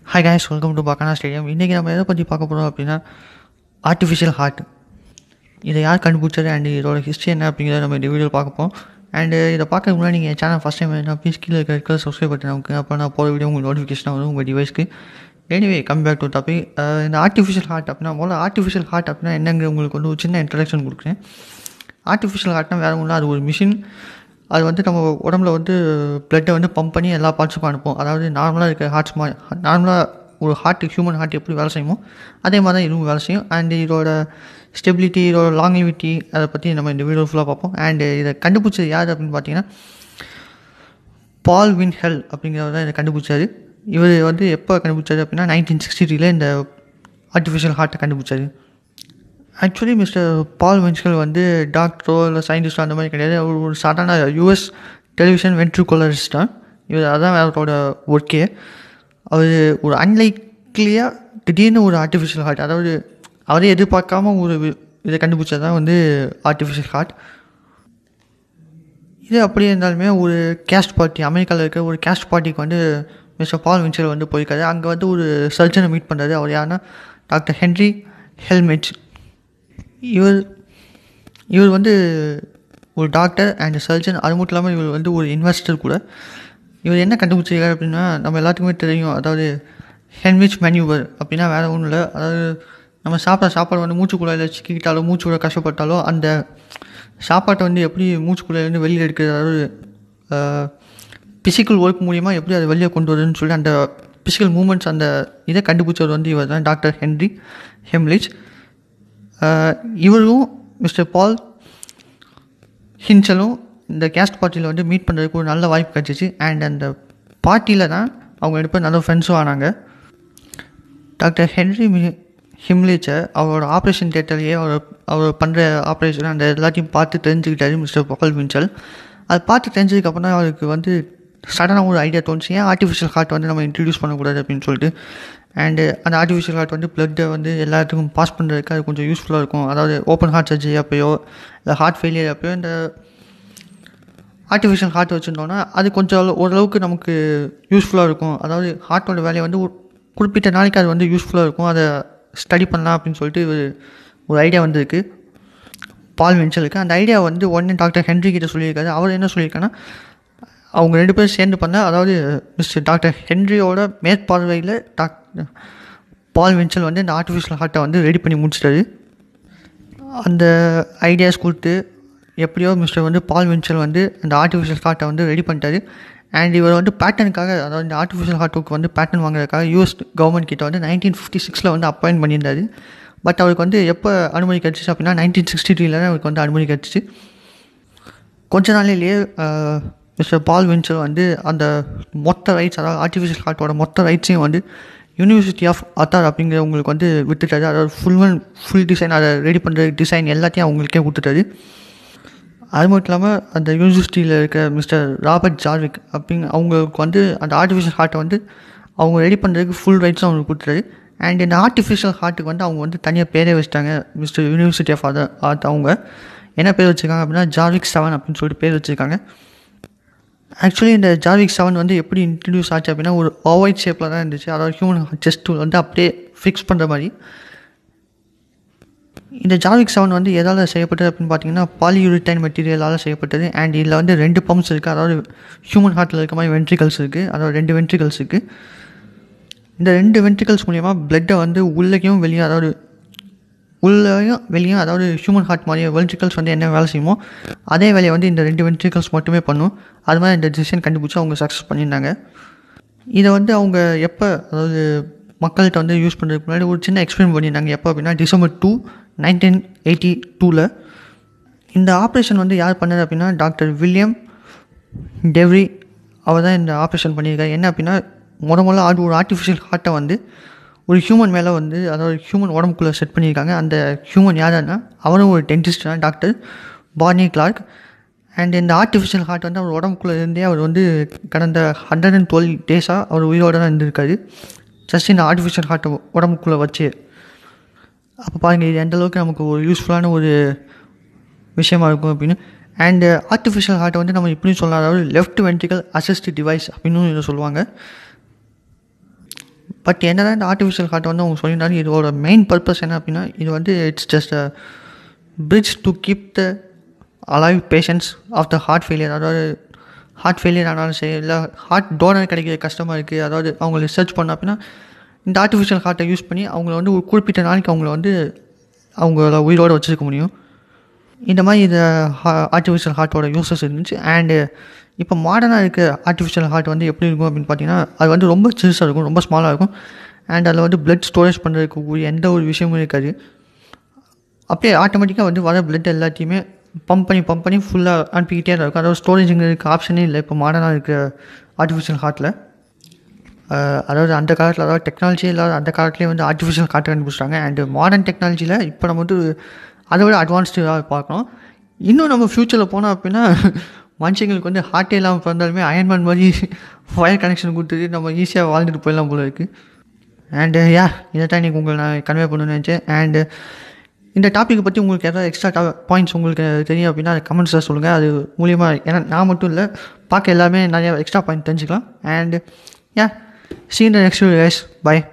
hi guys welcome to பக்கானா stadium இன்றைக்கி நம்ம எதை பற்றி பார்க்க போகிறோம் அப்படின்னா ஆர்டிஃபிஷியல் ஹார்ட் இதை யார் கண்டுபிடிச்சது அண்ட் இதோட ஹிஸ்ட்ரி என்ன அப்படிங்கிறத நம்ம இந்த வீடியோவில் பார்க்க போகிறோம் அண்டு இதை பார்க்க முன்னாடி நீங்கள் சேனல் ஃபஸ்ட் டைம் என்ன ப்ளீஸ் கீழே இருக்கிற சப்ஸ்கிரைப் பட்டன் நமக்கு அப்போ நான் போகிற வீடியோ உங்களுக்கு நோட்டிஃபிகேஷன் வரும் உங்கள் டிவைஸ்க்கு anyway come back to topic இந்த ஆர்டிஃபிஷியல் ஹார்ட் அப்படின்னா முதல்ல ஆர்டிஃபிஷியல் ஹார்ட் அப்படின்னா என்னங்கிற உங்களுக்கு வந்து ஒரு சின்ன இன்ட்ரடக்ஷன் கொடுக்குறேன் ஆர்டிஃபிஷியல் ஹார்ட்னா வேறு ஒன்றும் அது ஒரு மிஷின் அது வந்து நம்ம உடம்புல வந்து பிளட்டை வந்து பம்ப் பண்ணி எல்லா பார்ட்ஸுக்கும் அனுப்பும் அதாவது நார்மலாக இருக்க ஹார்ட்ஸ் மாதிரி நார்மலாக ஒரு ஹார்ட் ஹியூமன் ஹார்ட் எப்படி வேலை செய்யுமோ அதே மாதிரி தான் இதுவும் வேலை செய்யும் அண்ட் இதோட ஸ்டெபிலிட்டி இதோட லாங்கிவிட்டி அதை பற்றி நம்ம இந்த வீடியோ ஃபுல்லாக பார்ப்போம் அண்டு இதை கண்டுபிடிச்சது யார் அப்படின்னு பார்த்தீங்கன்னா பால் வின் ஹெல் அப்படிங்கிறவர் தான் இதை கண்டுபிடிச்சாரு இவர் வந்து எப்போ கண்டுபிடிச்சாரு அப்படின்னா நைன்டீன் சிக்ஸ்டி த்ரீல இந்த ஆர்டிஃபிஷியல் ஹார்ட்டை கண்டுபிடிச்சாரு ஆக்சுவலி மிஸ்டர் பால் வென்ஸ்கல் வந்து டாக்டரோ இல்லை சயின்டிஸ்டோ அந்த மாதிரி கிடையாது அவர் ஒரு சாதாரண யூஎஸ் டெலிவிஷன் வென்ட்ரிகுலரிஸ்ட் தான் இவர் அதான் அவரோட ஒர்க்கே அவர் ஒரு அன்லைக்லியாக திடீர்னு ஒரு ஆர்டிஃபிஷியல் ஹார்ட் அதாவது அவரே எதிர்பார்க்காம ஒரு வி- இதை கண்டுபிடிச்சது தான் வந்து ஆர்டிஃபிஷியல் ஹார்ட் இது அப்படியே இருந்தாலுமே ஒரு கேஸ்ட் பார்ட்டி அமெரிக்காவில் இருக்க ஒரு கேஸ்ட் பார்ட்டிக்கு வந்து மிஸ்டர் பால் வின்சல் வந்து போயிருக்காரு அங்கே வந்து ஒரு சர்ஜனை மீட் பண்ணுறாரு அவர் யாருன்னா டாக்டர் ஹென்ரி ஹெல்மெட் இவர் இவர் வந்து ஒரு டாக்டர் அண்ட் சர்ஜன் அது மட்டும் இல்லாமல் இவர் வந்து ஒரு இன்வெஸ்டர் கூட இவர் என்ன கண்டுபிடிச்சிருக்காரு அப்படின்னா நம்ம எல்லாத்துக்குமே தெரியும் அதாவது ஹென்விச் மேன்யூவர் அப்படின்னா வேறு ஒன்றும் இல்லை அதாவது நம்ம சாப்பிட்ற சாப்பாடு வந்து மூச்சுக்குள்ளாயில் சிக்கிக்கிட்டாலோ மூச்சு விட கஷ்டப்பட்டாலோ அந்த சாப்பாட்டை வந்து எப்படி மூச்சுக்குள்ளாயிலேருந்து வெளியில் எடுக்கிறது அதாவது ஃபிசிக்கல் ஒர்க் மூலியமாக எப்படி அதை வெளியே கொண்டு வருதுன்னு சொல்லி அந்த ஃபிசிக்கல் மூமெண்ட்ஸ் அந்த இதை கண்டுபிடிச்சவர் வந்து இவர் தான் டாக்டர் ஹென்ரி ஹெம்லிச் ஆஹ் இவரும் மிஸ்டர் பால் ஹின்சலும் இந்த கேஸ்ட் பார்ட்டியில் வந்து மீட் பண்ணுறதுக்கு ஒரு நல்ல வாய்ப்பு கிடச்சிச்சு அண்ட் அந்த பார்ட்டியில் தான் அவங்க ரெண்டு பேரும் நல்ல ஃப்ரெண்ட்ஸும் ஆனாங்க டாக்டர் ஹென்ரி மி- ஹிம்லிச்சை அவரோட ஆப்ரேஷன் தேட்டர்லேயே அவர் அவர் பண்ணுற ஆப்ரேஷன் அந்த எல்லாத்தையும் பார்த்து தெரிஞ்சுக்கிட்டாரு மிஸ்டர் பால் மின்சல் அது பார்த்து தெரிஞ்சதுக்கப்புறம் தான் அவருக்கு வந்து சடனாக ஒரு ஐடியா தோணுச்சு ஏன் ஆர்டிஃபிஷியல் ஹார்ட் வந்து நம்ம இன்ட்ரடியூஸ் பண்ணக்கூடாது அப்படின்னு சொல்லிட்டு அண்டு அந்த ஆர்டிஃபிஷியல் ஹார்ட் வந்து பிளட்டை வந்து எல்லாத்துக்கும் பாஸ் பண்ணுறதுக்கு அது கொஞ்சம் யூஸ்ஃபுல்லாக இருக்கும் அதாவது ஓப்பன் ஹார்ட் சர்ஜரி அப்போயோ இல்லை ஹார்ட் ஃபெயிலியர் அப்போயோ இந்த ஆர்டிஃபிஷியல் ஹார்ட் வச்சுருந்தோன்னா அது கொஞ்சம் அளவு- ஓரளவுக்கு நமக்கு யூஸ்ஃபுல்லாக இருக்கும் அதாவது ஹார்ட்டோட வேலையை வந்து ஒரு குறிப்பிட்ட நாளைக்கு அது வந்து யூஸ்ஃபுல்லாக இருக்கும் அதை ஸ்டடி பண்ணலாம் அப்படின்னு சொல்லிட்டு ஒரு ஒரு ஐடியா வந்திருக்கு பால் வென்ச்சலுக்கு அந்த ஐடியா வந்து உடனே டாக்டர் ஹென்ரி கிட்ட சொல்லியிருக்காரு அவர் என்ன சொல்லியிருக்காருன்னா அவங்க ரெண்டு பேரும் சேர்ந்து பண்ண அதாவது மிஸ்டர் டாக்டர் ஹென்ரியோட மேற்பார்வையில் டாக்டர் பால் வென்ச்சல் வந்து இந்த ஆர்டிஃபிஷியல் ஹார்ட்டை வந்து ரெடி பண்ணி முடிச்சிட்டாரு அந்த ஐடியாஸ் கொடுத்து எப்படியோ மிஸ்டர் வந்து பால் வென்ச்சல் வந்து அந்த ஆர்டிஃபிஷியல் ஹார்ட்டை வந்து ரெடி பண்ணிட்டாரு அண்ட் இவர் வந்து பேட்டனுக்காக அதாவது இந்த ஆர்டிஃபிஷியல் ஹார்ட்டுக்கு வந்து பேட்டன் வாங்குறதுக்காக யூஎஸ் கவர்மெண்ட் கிட்ட வந்து நைன்டீன் ஃபிஃப்டி சிக்ஸில் வந்து அப்பாயின்ட் பண்ணியிருந்தாரு பட் அவருக்கு வந்து எப்போ அனுமதி கிடச்சிச்சு அப்படின்னா நைன்டீன் சிக்ஸ்டி த்ரீல தான் அவருக்கு வந்து அனுமதி கிடச்சிச்சு கொஞ்ச நாளிலேயே மிஸ்டர் பால் வின்சர் வந்து அந்த மொத்த ரைட்ஸ் அதாவது ஆர்டிஃபிஷியல் ஹார்ட்டோட மொத்த ரைட்ஸையும் வந்து யூனிவர்சிட்டி ஆஃப் அத்தார் அப்படிங்கிறவங்களுக்கு வந்து விட்டுட்டாரு அதாவது ஃபுல் அண்ட் ஃபுல் டிசைன் அதை ரெடி பண்ணுற டிசைன் எல்லாத்தையும் அவங்களுக்கே கொடுத்துட்டாரு அது மட்டும் இல்லாமல் அந்த யூனிவர்சிட்டியில் இருக்க மிஸ்டர் ராபர்ட் ஜார்விக் அப்படிங்க அவங்களுக்கு வந்து அந்த ஆர்டிஃபிஷியல் ஹார்ட்டை வந்து அவங்க ரெடி பண்ணுறதுக்கு ஃபுல் ரைட்ஸும் அவங்களுக்கு கொடுத்துட்டாரு அண்ட் இந்த ஆர்டிஃபிஷியல் ஹார்ட்டுக்கு வந்து அவங்க வந்து தனியாக பேரே வச்சுட்டாங்க mister university of other art அவங்க என்ன பேர் வச்சுருக்காங்க அப்படின்னா ஜார்விக் செவன் அப்படின்னு சொல்லிட்டு பேர் வச்சுருக்காங்க ஆக்சுவலி இந்த ஜார்விக் செவன் வந்து எப்படி இன்ட்ரடியூஸ் ஆச்சு அப்படின்னா ஒரு ஓவைட் ஷேப்பில் தான் இருந்துச்சு அதாவது ஹியூமன் செஸ்ட் வந்து அப்படியே ஃபிக்ஸ் பண்ணுற மாதிரி இந்த ஜார்விக் செவன் வந்து எதால் செய்யப்பட்டது அப்படின்னு பார்த்தீங்கன்னா பாலியூரிடைன் மெட்டீரியலால் செய்யப்பட்டது அண்ட் இதில் வந்து ரெண்டு பம்ப்ஸ் இருக்குது அதாவது ஹியூமன் ஹார்ட்டில் இருக்க மாதிரி வென்ட்ரிகல்ஸ் இருக்குது அதாவது ரெண்டு வென்ட்ரிகல்ஸ் இருக்குது இந்த ரெண்டு வென்ட்ரிகல்ஸ் மூலியமாக பிளட்டை வந்து உள்ளேயும் வெளியே அதாவது உள்ளேயும் வெளியும் அதாவது ஹியூமன் ஹார்ட் மாதிரி வென்ட்ரிகல்ஸ் வந்து என்ன வேலை செய்யுமோ அதே வேலையை வந்து இந்த ரெண்டு வென்ட்ரிகல்ஸ் மட்டுமே பண்ணும் அது மாதிரி இந்த டிசிஷன் கண்டுபிடிச்சி அவங்க சக்ஸஸ் பண்ணியிருந்தாங்க இதை வந்து அவங்க எப்போ அதாவது மக்கள்கிட்ட வந்து யூஸ் பண்ணுறதுக்கு முன்னாடி ஒரு சின்ன எக்ஸ்பிளைன் பண்ணியிருந்தாங்க எப்போ அப்படின்னா டிசம்பர் டூ நைன்டீன் எயிட்டி டூவில் இந்த ஆப்ரேஷன் வந்து யார் பண்ணது அப்படின்னா டாக்டர் வில்லியம் டெவ்ரி அவர் தான் இந்த ஆப்ரேஷன் பண்ணியிருக்காரு என்ன அப்படின்னா முத முதல்ல ஆடு ஒரு ஆர்டிஃபிஷியல் ஹார்ட்டை வந்து ஒரு ஹியூமன் மேலே வந்து அதாவது ஹியூமன் உடம்புக்குள்ளே செட் பண்ணியிருக்காங்க அந்த ஹியூமன் யாருன்னா அவரும் ஒரு டென்டிஸ்ட் தான் டாக்டர் பார்னி கிளார்க் அண்ட் இந்த ஆர்டிஃபிஷியல் ஹார்ட் வந்து அவர் உடம்புக்குள்ளே இருந்தே அவர் வந்து கடந்த ஹண்ட்ரட் அண்ட் டுவெல் டேஸாக அவர் உயிரோடு தான் இருந்திருக்காரு ஜஸ்ட் இந்த ஆர்டிஃபிஷியல் ஹார்ட்டை உடம்புக்குள்ளே வச்சு அப்போ பாருங்கள் இது எந்த அளவுக்கு நமக்கு ஒரு யூஸ்ஃபுல்லான ஒரு விஷயமா இருக்கும் அப்படின்னு அண்டு ஆர்டிஃபிஷியல் ஹார்ட்டை வந்து நம்ம இப்படியும் சொல்லலாம் அதாவது லெஃப்ட் வென்ட்ரிக்கல் அசிஸ்ட் டிவைஸ் அப்படின்னு இதை சொல்லுவாங்க பட் என்ன தான் இந்த ஆர்டிஃபிஷியல் ஹார்ட் வந்து அவங்க சொல்லியிருந்தாலும் இதோட மெயின் பர்பஸ் என்ன அப்படின்னா இது வந்து it's just a bridge to keep the alive patients of the heart failure அதாவது ஹார்ட் ஃபெயிலியர் ஆனாலும் சரி இல்லை ஹார்ட் டோனர் கிடைக்கிற கஷ்டமாக இருக்குது அதாவது அவங்க ரிசர்ச் பண்ண அப்படின்னா இந்த ஆர்டிஃபிஷியல் ஹார்ட்டை யூஸ் பண்ணி அவங்கள வந்து ஒரு குறிப்பிட்ட நாளைக்கு அவங்கள வந்து அவங்கள உயிரோடு வச்சுருக்க முடியும் இந்த மாதிரி இந்த ஆர்டிஃபிஷியல் ஹார்ட்டோட யூசஸ் இருந்துச்சு அண்டு இப்போ மாடர்னாக இருக்க ஆர்டிஃபிஷியல் ஹார்ட் வந்து எப்படி இருக்கும் அப்படின்னு பார்த்தீங்கன்னா அது வந்து ரொம்ப சிறுசாக இருக்கும் ரொம்ப ஸ்மாலாக இருக்கும் அண்ட் அதில் வந்து பிளட் ஸ்டோரேஜ் பண்ணுறதுக்கு எந்த ஒரு விஷயமும் இருக்காது அப்படியே ஆட்டோமேட்டிக்காக வந்து வர பிளட் எல்லாத்தையுமே பம்ப் பண்ணி பம்ப் பண்ணி ஃபுல்லாக அனுப்பிக்கிட்டே தான் இருக்கும் அதாவது ஸ்டோரேஜுங்கிறதுக்கு ஆப்ஷனே இல்லை இப்போ மாடர்னாக இருக்கிற ஆர்டிஃபிஷியல் ஹார்ட்டில் அதாவது அந்த காலத்தில் அதாவது டெக்னாலஜி இல்லாத அந்த காலத்துலேயே வந்து ஆர்டிஃபிஷியல் ஹார்ட் கண்டுபிடிச்சாங்க அண்டு மாடர்ன் டெக்னாலஜியில் இப்போ நம்ம வந்து அதை விட அட்வான்ஸ்டாக பார்க்கணும் இன்னும் நம்ம ஃப்யூச்சரில் போனோம் அப்படின்னா மனுஷங்களுக்கு வந்து ஹார்ட்டே இல்லாமல் பிறந்தாலுமே அயன்மேன் மாதிரி ஒயர் கனெக்ஷன் கொடுத்துட்டு நம்ம ஈஸியாக வாழ்ந்துட்டு போயிடலாம் போல இருக்குது அண்டு யா இதை தான் இன்றைக்கி உங்களை நான் கன்வே பண்ணணும்னு நினச்சேன் அண்டு இந்த டாப்பிக்கை பற்றி உங்களுக்கு ஏதாவது எக்ஸ்ட்ரா டா பாயிண்ட்ஸ் உங்களுக்கு தெரியும் அப்படின்னா அது கமெண்ட்ஸில் சொல்லுங்கள் அது மூலியமாக ஏன்னா நான் மட்டும் இல்லை பார்க்க எல்லாமே நிறைய எக்ஸ்ட்ரா பாயிண்ட் தெரிஞ்சுக்கலாம் and ya seen the next guys by